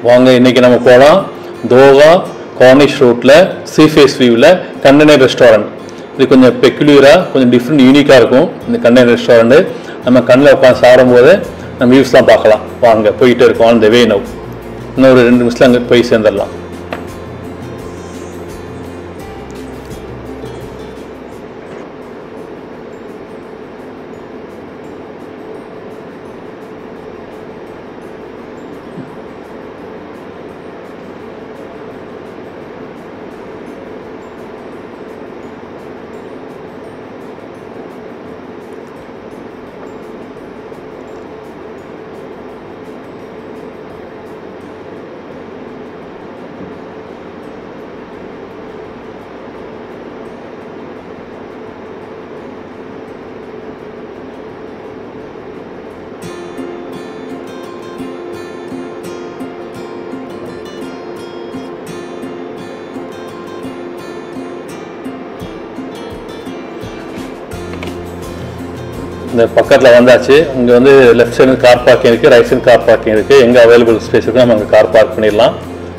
வாங்க இன்னைக்கு நம்ம போகலாம் தோவா கார்னிஷ் ரோட்டில் சீஃபேஸ் வியூவில் கண்டெய்னர் ரெஸ்டாரண்ட் இது கொஞ்சம் பெக்குலியராக கொஞ்சம் டிஃப்ரெண்ட் யூனிக்காக இருக்கும் இந்த கண்டெய்னர் ரெஸ்டாரண்ட்டு நம்ம கண்ணில் உட்காந்து சாப்பிடும்போது நம்ம வியூஸ்லாம் பார்க்கலாம் வாங்க போயிட்டே இருக்கோம் அந்த வே நவ் இன்னும் ஒரு ரெண்டு நிமிஷத்தில் அங்கே போய் சேர்ந்துடலாம் இந்த பக்கத்தில் வந்தாச்சு இங்கே வந்து லெஃப்ட் சைடு கார் பார்க்கிங் இருக்குது ரைட் சைடு கார் பார்க்கிங் இருக்குது எங்கே அவைலபிள் ஸ்பேஸ் இருக்கோ நம்ம அங்கே கார் பார்க் பண்ணிடலாம்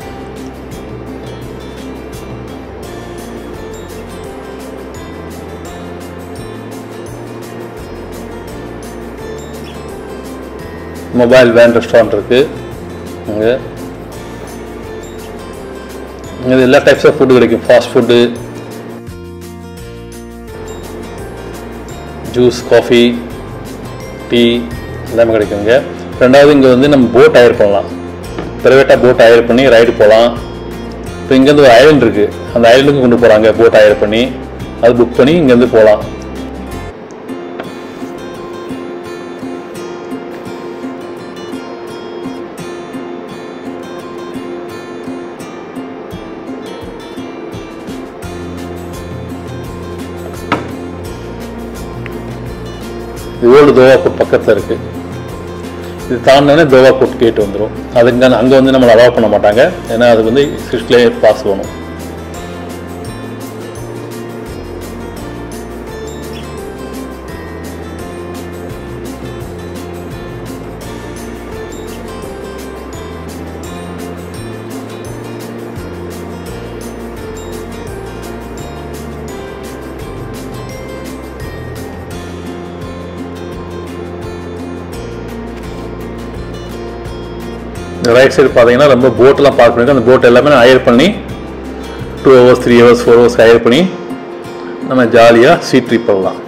மொபைல் வேன் ரெஸ்டாரண்ட் இருக்குது அங்கே இங்கே எல்லா டைப்ஸ் ஆஃப் ஃபுட்டு கிடைக்கும் fast food juice coffee tea எல்லாமே கிடைக்குங்க ரெண்டாவது இங்கே வந்து நம்ம போட் ஹயர் பண்ணலாம் ப்ரைவேட்டாக போட் ஹயர் பண்ணி ரைடு போகலாம் இப்போ இங்கேருந்து ஒரு ஐலண்ட் இருக்குது அந்த ஐலண்டுக்கு கொண்டு போகிறாங்க போட் ஹயர் பண்ணி அது புக் பண்ணி இங்கேருந்து போகலாம் இது ஓல்டு தோவாப்பூர் பக்கத்தில் இருக்குது இது தாண்டினே தோவாப்பூர் கேட் வந்துடும் அதுங்க அங்கே வந்து நம்மளை அலோவ் பண்ண மாட்டாங்க ஏன்னா அதுக்கு வந்து சிக்ஸ்லே பாஸ் வேணும் ரைட் சைடு பார்த்தீங்கன்னா ரொம்ப போட்டெலாம் பார்க் பண்ணிருக்கு அந்த போட் எல்லாமே ஹயர் பண்ணி two hours three hours four hours hire பண்ணி நம்ம ஜாலியாக சீ ட்ரிப் பண்ணலாம்